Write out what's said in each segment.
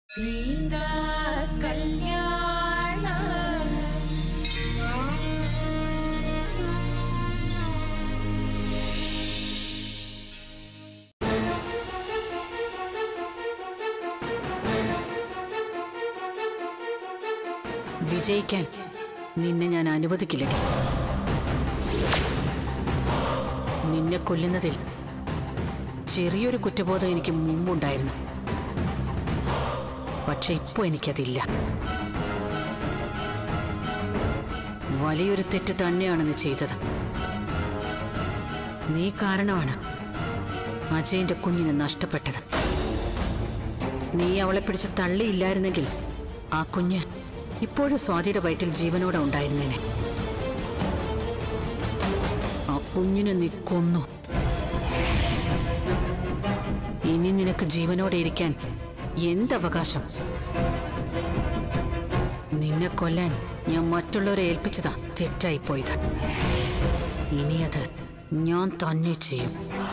സീതാ കല്യാണ വിജയിക്കാൻ നിന്നെ ഞാൻ അനുവദിക്കില്ല നിന്നെ കൊല്ലുന്നതിൽ ചെറിയൊരു കുറ്റബോധം എനിക്ക് മുമ്പുണ്ടായിരുന്നു പക്ഷെ ഇപ്പോ എനിക്കതില്ല വലിയൊരു തെറ്റ് തന്നെയാണ് നീ ചെയ്തത് നീ കാരണമാണ് അജയന്റെ കുഞ്ഞിനെ നഷ്ടപ്പെട്ടത് നീ അവളെ പിടിച്ച് തള്ളിയില്ലായിരുന്നെങ്കിൽ ആ കുഞ്ഞ് ഇപ്പോഴും സ്വാതിയുടെ വയറ്റിൽ ജീവനോടെ ഉണ്ടായിരുന്നേനെ ആ കുഞ്ഞിനെ നീ കൊന്നു ഇനി നിനക്ക് ജീവനോടെ ഇരിക്കാൻ എന്തവകാശം നിന്നെ കൊല്ലാൻ ഞാൻ മറ്റുള്ളവരെ ഏൽപ്പിച്ചതാ തെറ്റായിപ്പോയത് ഇനി അത് ഞാൻ തന്നെ ചെയ്യും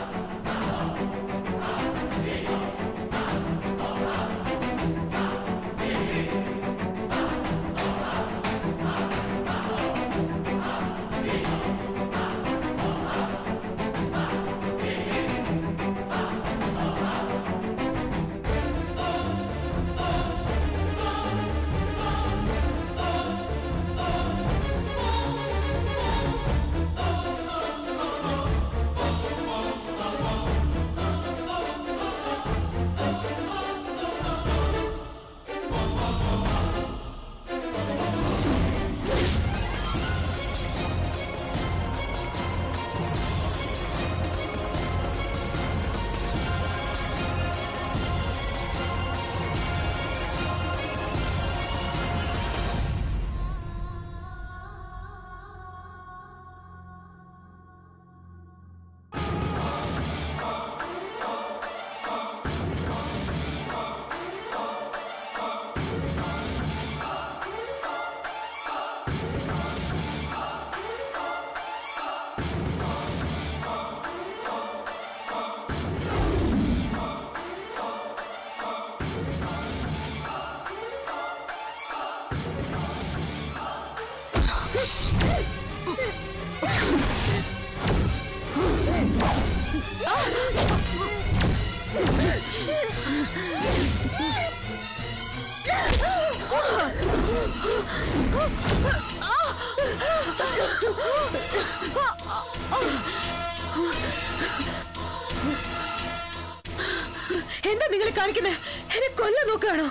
എന്താ നിങ്ങൾ കാണിക്കുന്നത് എന്നെ കൊല്ലാൻ നോക്കുകയാണോ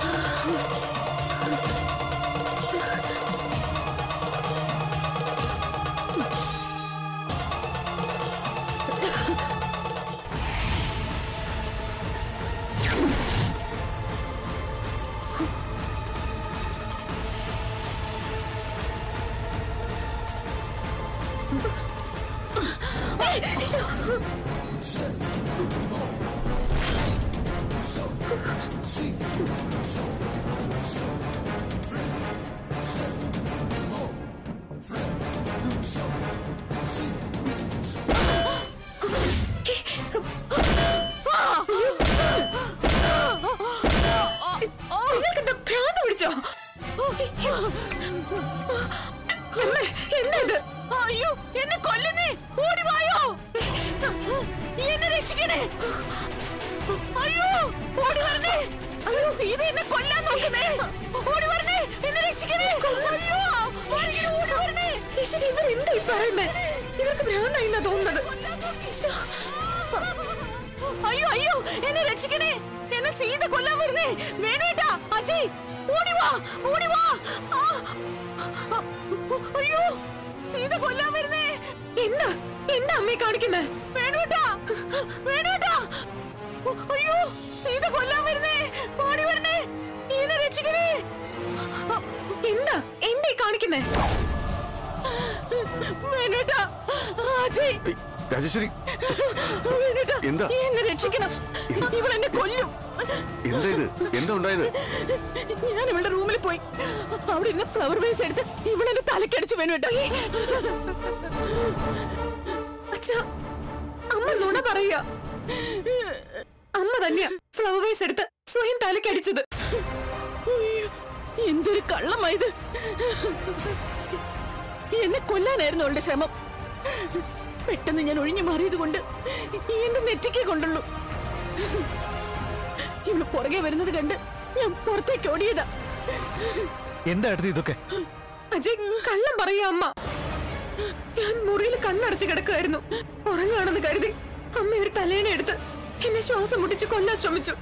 നിങ്ങൾക്കെന്താ ഭ്രാന്ത് പിടിച്ചോ എന്താ എന്താ ഇത് അയ്യോ എന്നെ കൊല്ലുന്നേ ഓടി വായോ എന്നെ രക്ഷിക്കണേ അയ്യോ ഓടി വരണേ അയ്യോ സീത എന്നെ കൊല്ലാൻ നോക്കുന്നേ ഓടി വരണേ എന്നെ രക്ഷിക്കണേ അയ്യോ ആരെങ്കിലും ഓടി വരണേ ഈശ്വരി ഇവർ എന്താ ഈ പറയുന്നേ ഇവർക്ക് ഭ്രാന്തായി എന്നാ തോന്നുന്നത് ഈശ്വ. അയ്യോ അയ്യോ എന്നെ രക്ഷിക്കണേ എന്നെ സീത കൊല്ലാൻ വരുന്നേ വേണേട്ടാ അജയ് ഓടി വാ ഓടി വാ ആ. അയ്യോ സീത കൊല്ലാൻ വരുന്നേ എന്താ എന്താ അമ്മയെ കാണിക്കുന്നേ വേണോട്ടാ വേണോട്ടാ അയ്യോ സീത കൊല്ലാൻ വരുന്നേ ഓടി വരണേ എന്നെ രക്ഷിക്കണേ എന്താ എന്താ ഈ കാണിക്കുന്നേ വേണോട്ടാ അജയ് ഏയ്, രാജേശ്വരി വേണോട്ടാ എന്താ? എന്നെ രക്ഷിക്കണം ഇവൾ എന്നെ കൊല്ലും എന്താ ഇത് എന്താ ഉണ്ടായത് ഞാൻ ഇവളുടെ റൂമിൽ പോയി അവിടെ ഇരുന്ന് ഫ്ലവർ വേസ് എടുത്ത് ഇവളെന്റെ തലക്കടിച്ചു വേണു കേട്ടോ അച്ഛാ അമ്മ നുണ പറയുക അമ്മ തന്നെയാ ഫ്ലവർ വേസ് എടുത്ത് സ്വയം തലക്കടിച്ചത് അയ്യോ, എന്തൊരു കള്ളമായത് എന്നെ കൊല്ലാനായിരുന്നു അവളുടെ ശ്രമം പെട്ടെന്ന് ഞാൻ ഒഴിഞ്ഞു മാറിയത് കൊണ്ട് എന്റെ നെറ്റിക്കേ കൊണ്ടുള്ളൂ ഇവള് പുറകെ വരുന്നത് കണ്ട് ഞാൻ പുറത്തേക്ക് ഓടിയതാ എന്താ അടുത്ത് ഇതൊക്കെ അജയ് കള്ളം പറയാ അമ്മ ഞാൻ മുറിയിൽ കണ്ണടച്ച് കിടക്കുമായിരുന്നു ഉറങ്ങാണെന്ന് കരുതി അമ്മ ഒരു തലേണ എടുത്ത് എന്നെ ശ്വാസം മുട്ടിച്ച് കൊല്ലാൻ ശ്രമിച്ചു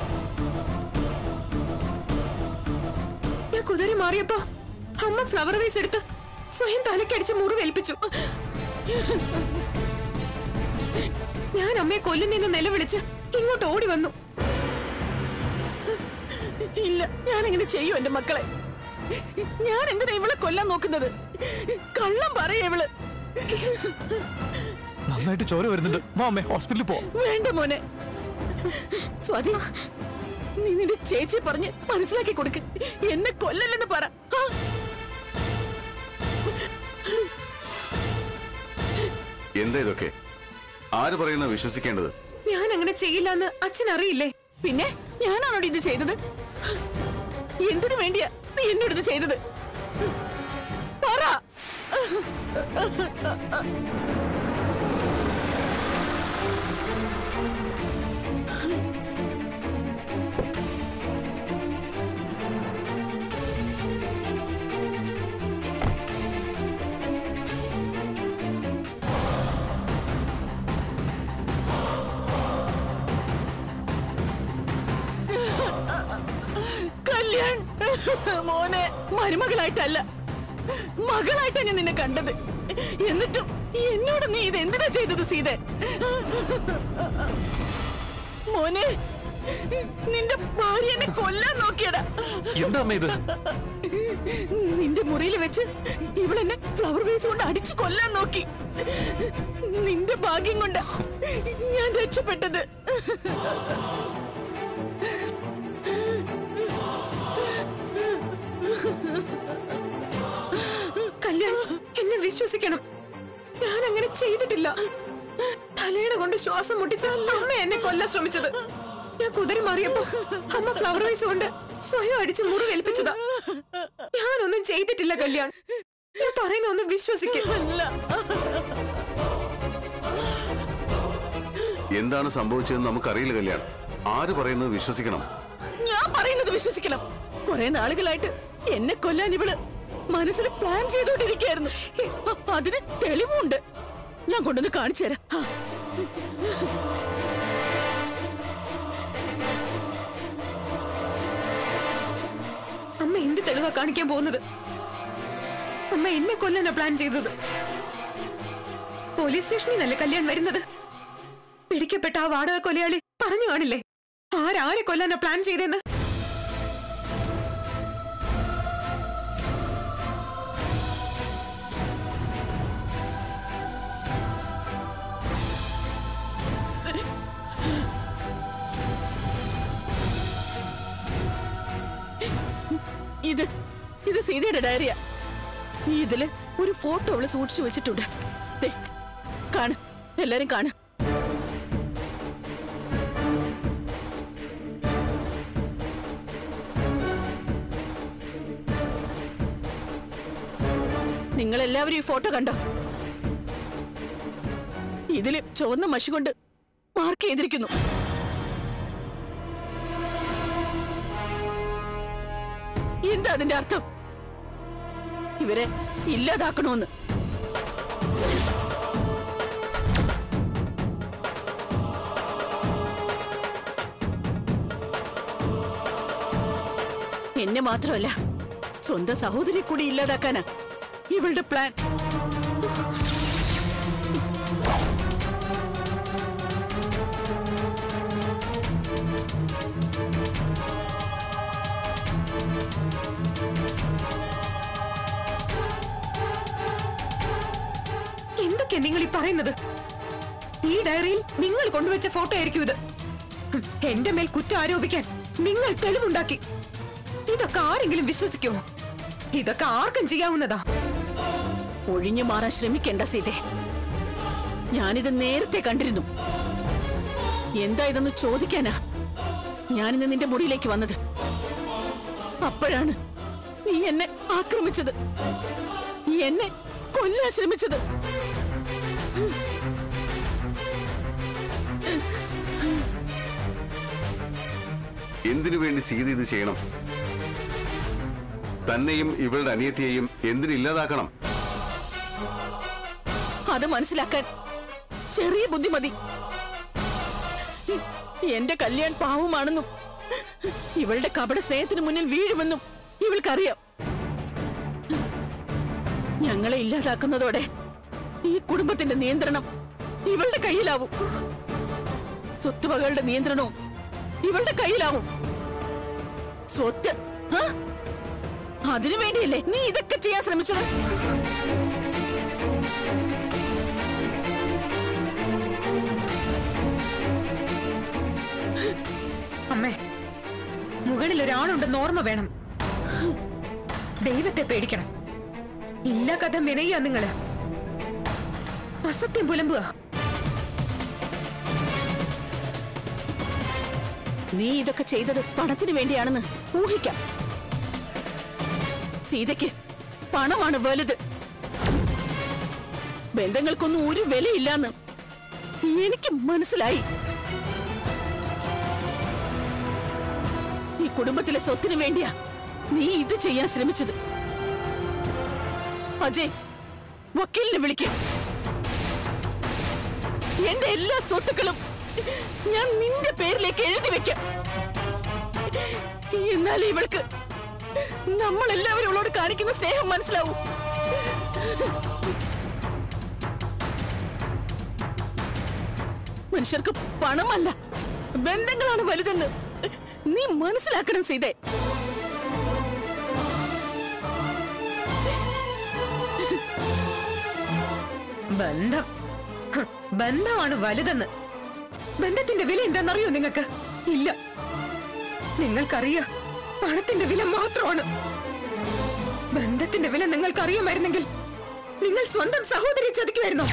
ഞാൻ കുതിരി മാറിയപ്പോ അമ്മ ഫ്ലവർ വേസ് എടുത്ത് സ്വയം തലക്കടിച്ച് മുറിവേൽപ്പിച്ചു ഞാൻ അമ്മയെ കൊല്ലുന്നെന്ന് നിലവിളിച്ച് ഇങ്ങോട്ട് ഓടി വന്നു ഇല്ല ഞാൻ എങ്ങനെ ചെയ്യും എന്റെ മക്കളെ ഞാൻ എന്തിനാ ഇവളെ കൊല്ലാൻ നോക്കുന്നത് കള്ളം പറയാ ഇവള് നന്നായിട്ട് ചോര വരുന്നുണ്ട് വാ അമ്മേ ഹോസ്പിറ്റലിൽ പോ വേണ്ട മോനെ സ്വാതി നീ നിന്റെ ചേച്ചി പറഞ്ഞ് മനസ്സിലാക്കി കൊടുക്ക് എന്നെ കൊല്ലല്ലെന്ന് പറ ആ? എന്താ ഇതൊക്കെ ആര് പറയുന്ന വിശ്വസിക്കേണ്ടത് ഞാൻ അങ്ങനെ ചെയ്യില്ലെന്ന് അച്ഛൻ അറിയില്ലേ പിന്നെ ഞാനാണോ ഇത് ചെയ്തത് എന്തിനു വേണ്ടിയാ നീ എന്നോട് ഇത് ചെയ്തത് പറ കല്യാൺ മോനെ മരുമകളായിട്ടല്ല മകളായിട്ടാ ഞാൻ നിന്നെ കണ്ടത് എന്നിട്ടും എന്നോട് നീ ഇത് എന്തിനാ ചെയ്തത് സീത മോനെ നിന്റെ ഭാര്യ എന്നെ കൊല്ലാൻ നോക്കിയടാ എന്താ അമ്മ ഇത് നിന്റെ മുറിയിൽ വെച്ച് ഇവളെന്നെ ഫ്ലവർ വേസ് കൊണ്ട് അടിച്ചു കൊല്ലാൻ നോക്കി നിന്റെ ഭാഗ്യം കൊണ്ട് ഞാൻ രക്ഷപ്പെട്ടത് കല്യാൺ എന്നെ വിശ്വസിക്കണം ഞാൻ അങ്ങനെ ചെയ്തിട്ടില്ല തലയിണ കൊണ്ട് ശ്വാസം മുട്ടിച്ച് അമ്മ എന്നെ കൊല്ലാൻ ശ്രമിച്ചത് ഞാൻ കുതിരി മാറിയപ്പോ അമ്മ ഫ്ലവർ വൈസ് കൊണ്ട് സ്വയം അടിച്ച് മുറിവേൽപ്പിച്ചതാ ഞാനൊന്നും ചെയ്തിട്ടില്ല കല്യാൺ ഞാൻ പറയുന്ന ഒന്ന് വിശ്വസിക്കും അല്ല എന്താണ് സംഭവിച്ചതെന്ന് നമുക്കറിയില്ല കല്യാണം ആര് പറയുന്നത് വിശ്വസിക്കണം ഞാൻ പറയുന്നത് വിശ്വസിക്കണം കുറെ നാളുകളായിട്ട് എന്നെ കൊല്ലാൻ ഇവള് മനസ്സിൽ പ്ലാൻ ചെയ്തോണ്ടിരിക്കായിരുന്നു അതിന് തെളിവുണ്ട് ഞാൻ കൊണ്ടുവന്ന് കാണിച്ചു തരാം ആ. അമ്മ എന്ത് തെളിവാ കാണിക്കാൻ പോകുന്നത് അമ്മ എന്നെ കൊല്ലാനാ പ്ലാൻ ചെയ്തത് പോലീസ് സ്റ്റേഷനിൽ നിന്നല്ലേ കല്യാൺ വരുന്നത് പിടിക്കപ്പെട്ട ആ വാടക കൊലയാളി പറഞ്ഞു കാണില്ലേ ആരാരെ കൊല്ലാനാ പ്ലാൻ ചെയ്തെന്ന് ഇത് ഇത് സീതയുടെ ഡയറിയാ ഇതില് ഒരു ഫോട്ടോ അവള് സൂക്ഷിച്ചു വെച്ചിട്ടുണ്ട് ദേ, കാണ് എല്ലാരും കാണ് നിങ്ങൾ എല്ലാവരും ഈ ഫോട്ടോ കണ്ടോ ഇതില് ചുവന്ന മഷി കൊണ്ട് മാർക്ക് ചെയ്തിരിക്കുന്നു എന്താ അതിന്റെ അർത്ഥം ഇവരെ ഇല്ലാതാക്കണമെന്ന് എന്നെ മാത്രമല്ല സ്വന്തം സഹോദരി കൂടി ഇല്ലാതാക്കാനാ ഇവളുടെ പ്ലാൻ എന്തൊക്കെയാ നിങ്ങൾ ഈ പറയുന്നത് ഈ ഡയറിയിൽ നിങ്ങൾ കൊണ്ടുവച്ച ഫോട്ടോ ആയിരിക്കും ഇത് ഹും, എന്റെ മേൽ കുറ്റം ആരോപിക്കാൻ നിങ്ങൾ തെളിവുണ്ടാക്കി ഇതൊക്കെ ആരെങ്കിലും വിശ്വസിക്കുമോ ഇതൊക്കെ ആർക്കും ചെയ്യാവുന്നതാ ഒഴിഞ്ഞു മാറാൻ ശ്രമിക്കേണ്ട സീതേ ഞാനിത് നേരത്തെ കണ്ടിരുന്നു എന്താ ഇതെന്ന് ചോദിക്കാനാ ഞാനിന്ന് നിന്റെ മുറിയിലേക്ക് വന്നത് അപ്പോഴാണ് നീ എന്നെ ആക്രമിച്ചത് എന്നെ കൊല്ലാൻ ശ്രമിച്ചത് എന്തിനു വേണ്ടി സീത ഇത് ചെയ്യണം തന്നെയും ഇവളുടെ അനിയത്തിയെയും എന്തിനു ഇല്ലാതാക്കണം അത് മനസ്സിലാക്കാൻ ചെറിയ ബുദ്ധി മതി എന്റെ കല്യാൺ പാവമാണെന്നും ഇവളുടെ കപട സ്നേഹത്തിന് മുന്നിൽ വീഴുമെന്നും ഇവൾക്കറിയാം ഞങ്ങളെ ഇല്ലാതാക്കുന്നതോടെ ഈ കുടുംബത്തിന്റെ നിയന്ത്രണം ഇവളുടെ കയ്യിലാവും സ്വത്തുവകകളുടെ നിയന്ത്രണവും ഇവളുടെ കയ്യിലാവും സ്വത്ത് ആ? അതിനു വേണ്ടിയല്ലേ നീ ഇതൊക്കെ ചെയ്യാൻ ശ്രമിച്ചത് അമ്മേ മുകളിൽ ഒരാളുണ്ടെന്ന് ഓർമ്മ വേണം ദൈവത്തെ പേടിക്കണം ഇല്ല കഥ മെനയ്യ നിങ്ങള് അസത്യം പുലമ്പുക നീ ഇതൊക്കെ ചെയ്തത് പണത്തിന് വേണ്ടിയാണെന്ന് ഊഹിക്കാം സീതയ്ക്ക് പണമാണ് വലുത് ബന്ധങ്ങൾക്കൊന്നും ഒരു വിലയില്ലാന്ന് എനിക്ക് മനസ്സിലായി ഈ കുടുംബത്തിലെ സ്വത്തിന് വേണ്ടിയാ നീ ഇത് ചെയ്യാൻ ശ്രമിച്ചത് അജയ് വക്കീലിനെ വിളിക്കും എന്റെ എല്ലാ സ്വത്തുക്കളും ഞാൻ നിന്റെ പേരിലേക്ക് എഴുതി വെക്കാം എന്നാൽ ഇവൾക്ക് നമ്മൾ എല്ലാവരും അവളോട് കാണിക്കുന്ന സ്നേഹം മനസ്സിലാവും മനുഷ്യർക്ക് പണമല്ല ബന്ധങ്ങളാണ് വലുതെന്ന് നീ മനസ്സിലാക്കണം സീതേ ബന്ധം ഹ്, ബന്ധമാണ് വലുതെന്ന് ബന്ധത്തിന്റെ വില എന്താണെന്നറിയോ നിങ്ങൾക്ക് ഇല്ല നിങ്ങൾക്കറിയാം പണത്തിന്റെ വില മാത്രമാണ് ബന്ധത്തിന്റെ വില നിങ്ങൾക്കറിയാമായിരുന്നെങ്കിൽ നിങ്ങൾ സ്വന്തം സഹോദരി ചതിക്കുമായിരുന്നോ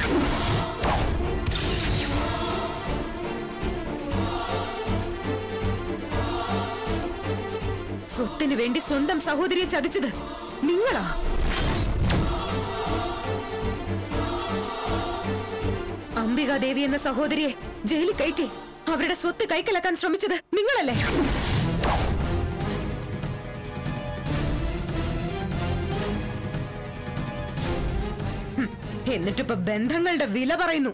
സ്വത്തിന് വേണ്ടി സ്വന്തം സഹോദരിയെ ചതിച്ചത് നിങ്ങളാ അംബികാദേവി എന്ന സഹോദരിയെ ജയിലിൽ കയറ്റി അവരുടെ സ്വത്ത് കൈക്കലാക്കാൻ ശ്രമിച്ചത് നിങ്ങളല്ലേ ഹും, എന്നിട്ടിപ്പോ ബന്ധങ്ങളുടെ വില പറയുന്നു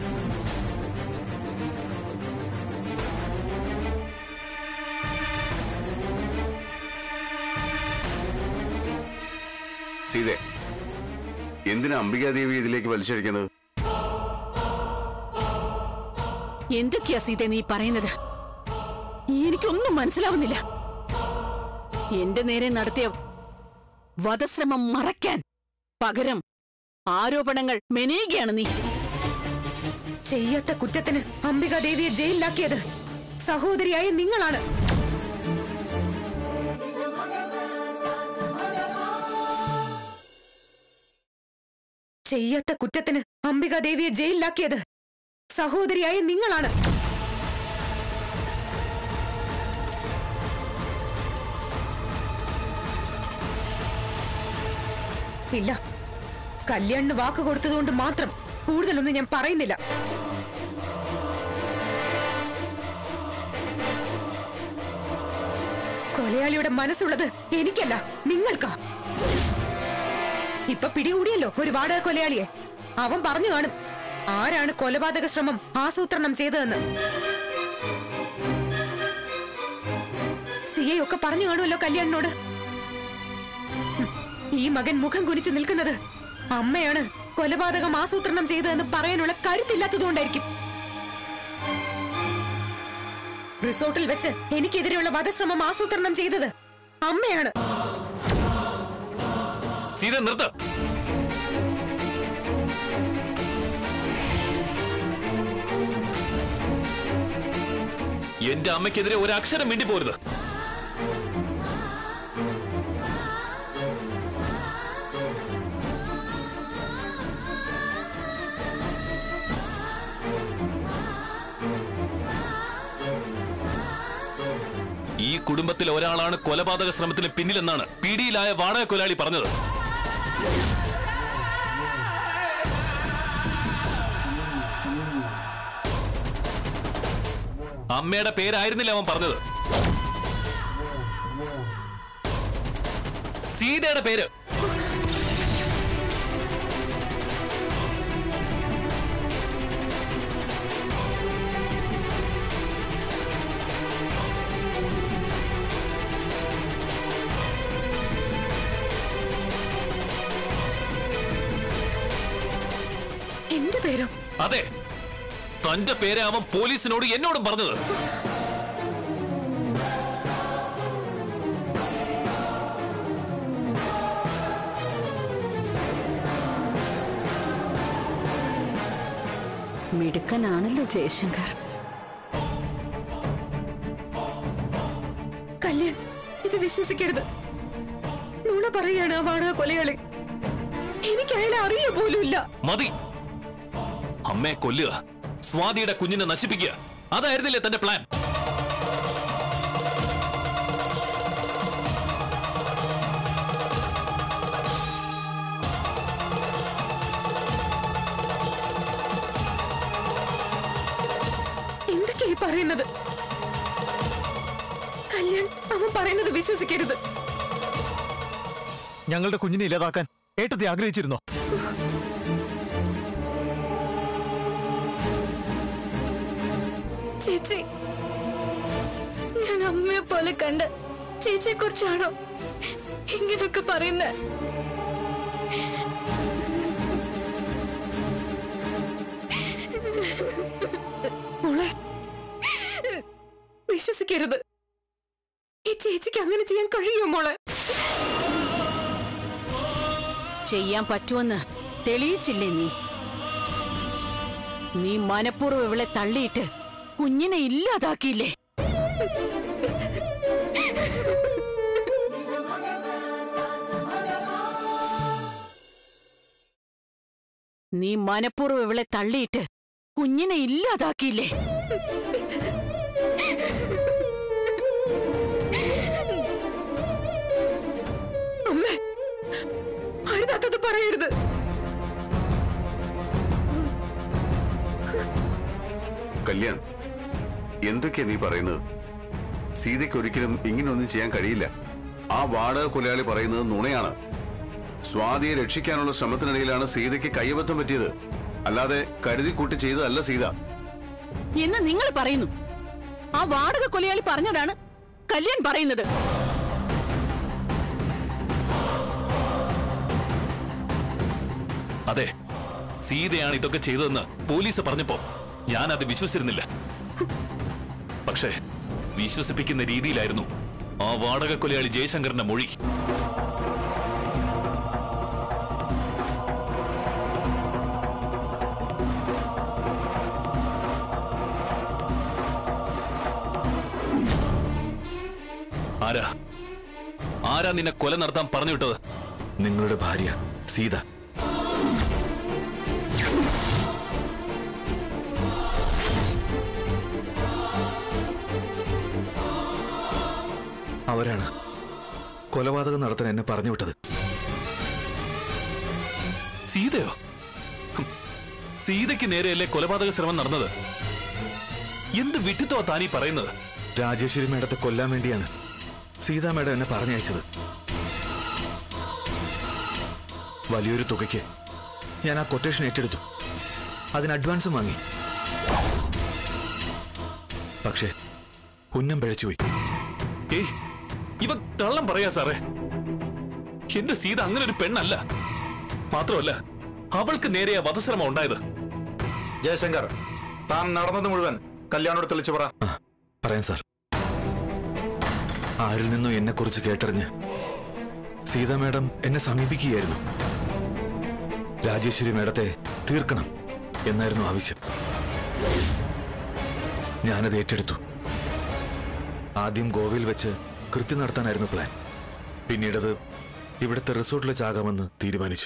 സീതെ എന്തിനാ അംബികാദേവി ഇതിലേക്ക് വലിച്ചഴിക്കുന്നത് എന്തൊക്കെയാ സീത നീ പറയുന്നത് എനിക്കൊന്നും മനസ്സിലാവുന്നില്ല എന്റെ നേരെ നടത്തിയ വധശ്രമം മറയ്ക്കാൻ പകരം ആരോപണങ്ങൾ മെനയുകയാണ് നീ ചെയ്യാത്ത കുറ്റത്തിന് അംബികാദേവിയെ ജയിലിലാക്കിയത് സഹോദരിയായ നിങ്ങളാണ് ചെയ്യാത്ത കുറ്റത്തിന് അംബികാദേവിയെ ജയിലിലാക്കിയത് സഹോദരിയായ നിങ്ങളാണ് ഇല്ല കല്യാണിന് വാക്ക് കൊടുത്തതുകൊണ്ട് മാത്രം കൂടുതലൊന്നും ഞാൻ പറയുന്നില്ല കൊലയാളിയുടെ മനസ്സുള്ളത് എനിക്കല്ല നിങ്ങൾക്കാ ഇപ്പൊ പിടികൂടിയല്ലോ ഒരു വാടക കൊലയാളിയെ അവൻ പറഞ്ഞു കാണും ആരാണ് കൊലപാതക ശ്രമം ആസൂത്രണം ചെയ്തതെന്ന് സിയെ ഒക്കെ പറഞ്ഞു കാണുമല്ലോ കല്യാണിനോട് ഉം, ഈ മകൻ മുഖം കുനിച്ച് നിൽക്കുന്നത് അമ്മയാണ് കൊലപാതകം ആസൂത്രണം ചെയ്തതെന്ന് പറയാനുള്ള കരുത്തില്ലാത്തതുകൊണ്ടായിരിക്കും റിസോർട്ടിൽ വെച്ച് എനിക്കെതിരെയുള്ള വധശ്രമം ആസൂത്രണം ചെയ്തത് അമ്മയാണ് സീത നിർത്ത എന്റെ അമ്മയ്ക്കെതിരെ ഒരു അക്ഷരം മിണ്ടി പോരുത് ഈ ഈ കുടുംബത്തിലെ ഒരാളാണ് കൊലപാതക ശ്രമത്തിന് പിന്നിലെന്നാണ് പിടിയിലായ വാടക കൊലാളി പറഞ്ഞത് അമ്മയുടെ പേരായിരുന്നില്ല അവൻ പറഞ്ഞത് സീതയുടെ പേര് എന്റെ പേരോ അതെ തന്റെ പേരെ അവൻ പോലീസിനോട് എന്നോടും പറഞ്ഞത് മിടുക്കനാണല്ലോ ജയശങ്കർ കല്യാൺ ഇത് വിശ്വസിക്കരുത് നുണ പറയാണ് ആ വാടക കൊലയാളി എനിക്ക് അയാളെ അറിയ പോലുമില്ല മതി അമ്മയെ കൊല്ലുക സ്വാതിയുടെ കുഞ്ഞിനെ നശിപ്പിക്കുക അതായിരുന്നില്ലേ തന്റെ പ്ലാൻ എന്തൊക്കെയാ ഈ പറയുന്നത് കല്യാൺ അവൻ പറയുന്നത് വിശ്വസിക്കരുത് ഞങ്ങളുടെ കുഞ്ഞിനെ ഇല്ലാതാക്കാൻ ഏട്ടത്തെ ആഗ്രഹിച്ചിരുന്നോ ചേച്ചി ഞാൻ അമ്മയെ പോലെ കണ്ട് ചേച്ചിയെ കുറിച്ചാണോ ഇങ്ങനൊക്കെ പറയുന്നത് മോളെ വിശ്വസിക്കരുത് ഈ ചേച്ചിക്ക് അങ്ങനെ ചെയ്യാൻ കഴിയുമോ മോളെ ചെയ്യാൻ പറ്റുമെന്ന് തെളിയിച്ചില്ലേ നീ നീ മനഃപൂർവ്വം ഇവളെ തള്ളിയിട്ട് കുഞ്ഞിനെ ഇല്ലാതാക്കിയില്ലേ നീ മനഃപൂർവ്വം ഇവളെ തള്ളിയിട്ട് കുഞ്ഞിനെ ഇല്ലാതാക്കിയില്ലേ അമ്മേ അരുതാത്തത് പറയരുത് കല്യാൺ എന്തൊക്കെയാ നീ പറയുന്നത് സീതയ്ക്ക് ഒരിക്കലും ഇങ്ങനെയൊന്നും ചെയ്യാൻ കഴിയില്ല ആ വാടക കൊലയാളി പറയുന്നത് നുണയാണ് സ്വാതിയെ രക്ഷിക്കാനുള്ള ശ്രമത്തിനിടയിലാണ് സീതയ്ക്ക് കൈയബദ്ധം പറ്റിയത് അല്ലാതെ കരുതി കൂട്ടി ചെയ്തതല്ല സീത എന്ന് നിങ്ങൾ പറയുന്നു ആ വാടക കൊലയാളി പറഞ്ഞതാണ് കല്യാൺ പറയുന്നത് അതെ സീതയാണ് ഇതൊക്കെ ചെയ്തതെന്ന് പോലീസ് പറഞ്ഞപ്പോ ഞാൻ അത് വിശ്വസിച്ചിരുന്നില്ല പക്ഷേ വിശ്വസിപ്പിക്കുന്ന രീതിയിലായിരുന്നു ആ വാടക കൊലയാളി ജയശങ്കറിന്റെ മൊഴി ആരാ ആരാ നിന്നെ കൊല നടത്താൻ പറഞ്ഞു വിട്ടത് നിങ്ങളുടെ ഭാര്യ സീത അവരാണ് കൊലപാതകം നടത്താൻ എന്നെ പറഞ്ഞു വിട്ടത് സീതയോ ഹും, സീതയ്ക്ക് നേരെയല്ലേ കൊലപാതക ശ്രമം നടന്നത് എന്ത് വിട്ടിത്തോ താനീ പറയുന്നത് രാജേശ്വരി മേഡത്തെ കൊല്ലാൻ വേണ്ടിയാണ് സീതാ മേഡം എന്നെ പറഞ്ഞയച്ചത് വലിയൊരു തുകയ്ക്ക് ഞാൻ ആ കൊട്ടേഷൻ ഏറ്റെടുത്തു അതിന് അഡ്വാൻസും വാങ്ങി പക്ഷേ ഉന്നം പിഴച്ചുപോയി ഏയ് ഇവ കള്ളം പറയാ സാറേ എന്റെ സീത അങ്ങനെ ഒരു പെണ്ണല്ല മാത്രമല്ല അവൾക്ക് നേരെയാ വധശ്രമം ഉണ്ടായത് ജയശങ്കർ താൻ നടന്നത് മുഴുവൻ കല്യാണോട് തെളിച്ചു പറ ആ പറയാം സാർ ആരിൽ നിന്നും എന്നെക്കുറിച്ച് കേട്ടറിഞ്ഞ് സീതാ മേഡം എന്നെ സമീപിക്കുകയായിരുന്നു രാജേശ്വരി മേഡത്തെ തീർക്കണം എന്നായിരുന്നു ആവശ്യം ഞാനത് ഏറ്റെടുത്തു ആദ്യം ഗോവയിൽ വെച്ച് കൃത്യം നടത്താനായിരുന്നു പ്ലാൻ പിന്നീടത് ഇവിടുത്തെ റിസോർട്ടിൽ വെച്ചാകാമെന്ന് തീരുമാനിച്ചു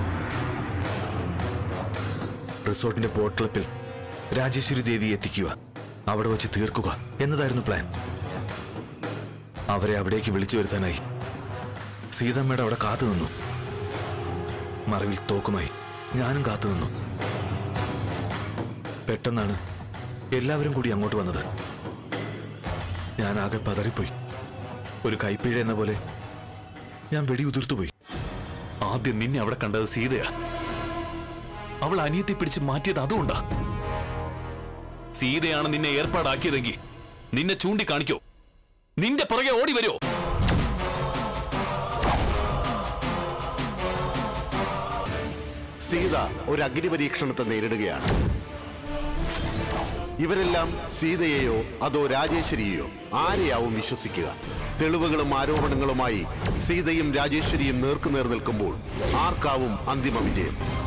റിസോർട്ടിന്റെ ബോട്ട് ക്ലബിൽ രാജേശ്വരി ദേവിയെ എത്തിക്കുക അവിടെ വെച്ച് തീർക്കുക എന്നതായിരുന്നു പ്ലാൻ അവരെ അവിടേക്ക് വിളിച്ചു വരുത്താനായി സീതമ്മയുടെ അവിടെ കാത്തു നിന്നു മറവിൽ തോക്കുമായി ഞാനും കാത്തു നിന്നു പെട്ടെന്നാണ് എല്ലാവരും കൂടി അങ്ങോട്ട് വന്നത് ഞാൻ ആകെ പതറിപ്പോയി ഒരു കൈപ്പീഴ എന്ന പോലെ ഞാൻ വെടി ഉതിർത്തുപോയി ആദ്യം നിന്നെ അവിടെ കണ്ടത് സീതയാ അവൾ അനിയത്തെ പിടിച്ച് മാറ്റിയത് അതുകൊണ്ടാ സീതയാണ് നിന്നെ ഏർപ്പാടാക്കിയതെങ്കിൽ നിന്നെ ചൂണ്ടിക്കാണിക്കോ നിന്റെ പുറകെ ഓടി വരുമോ സീത ഒരു അഗ്നി പരീക്ഷണത്തെ നേരിടുകയാണ് ഇവരെല്ലാം സീതയെയോ അതോ രാജേശ്വരിയെയോ ആരെയാവും വിശ്വസിക്കുക തെളിവുകളും ആരോപണങ്ങളുമായി സീതയും രാജേശ്വരിയും നേർക്കുനേർ നിൽക്കുമ്പോൾ ആർക്കാവും അന്തിമ വിജയം